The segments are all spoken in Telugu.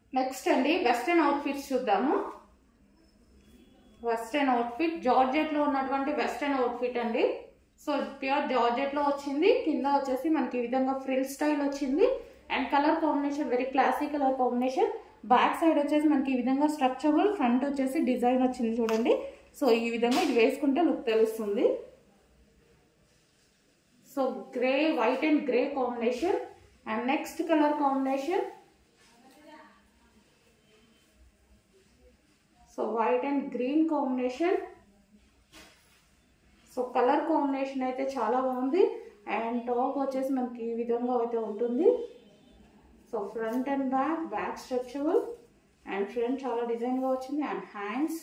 నెక్స్ట్ అండి వెస్ట్రన్ అవుట్ఫిట్స్ చూద్దాము వెస్ట్రన్ అవుట్ఫిట్ జార్జెట్ లో ఉన్నటువంటి వెస్ట్రన్ అవుట్ఫిట్ అండి సో ప్యూర్ జార్జెట్ లో వచ్చింది కింద వచ్చేసి మనకి ఈ విధంగా ఫ్రిల్ స్టైల్ వచ్చింది and colour combination very classic colour combination back side వచ్చేసి మనకి ఈ విధంగా స్ట్రక్చరబుల్ ఫ్రంట్ వచ్చేసి డిజైన్ వచ్చింది చూడండి సో ఈ విధంగా ఇది వేసుకుంటే లుక్ తెలుస్తుంది so grey white and grey combination and next colour combination so white and green combination so colour combination అయితే చాలా బాగుంది అండ్ టాప్ వచ్చేసి మనకి ఈ విధంగా అయితే ఉంటుంది so front and back back stretchable and front చాలా డిజైన్గా వచ్చింది and hands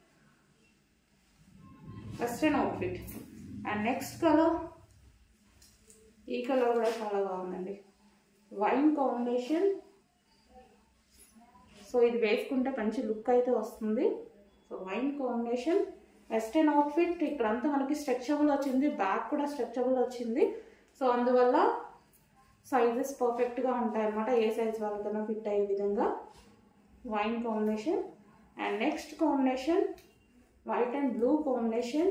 western outfit and next colour ఈ కలర్ కూడా చాలా బాగుందండి వైన్ కాంబినేషన్ సో ఇది వేసుకుంటే మంచి లుక్ అయితే వస్తుంది so wine combination western outfit ఇక్కడంతా మనకి స్ట్రెచబుల్ వచ్చింది బ్యాక్ కూడా స్ట్రెచబుల్ వచ్చింది సో అందువల్ల సైజెస్ పర్ఫెక్ట్గా ఉంటాయి అన్నమాట ఏ సైజ్ వాళ్ళకైనా ఫిట్ అయ్యే విధంగా wine combination and next combination white and blue combination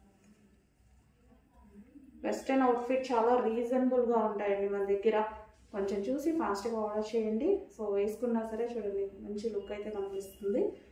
western outfit చాలా రీజనబుల్గా ఉంటాయండి మన దగ్గర కొంచెం చూసి ఫాస్ట్గా ఆర్డర్ చేయండి సో వేసుకున్నా సరే చూడండి మంచి లుక్ అయితే కనిపిస్తుంది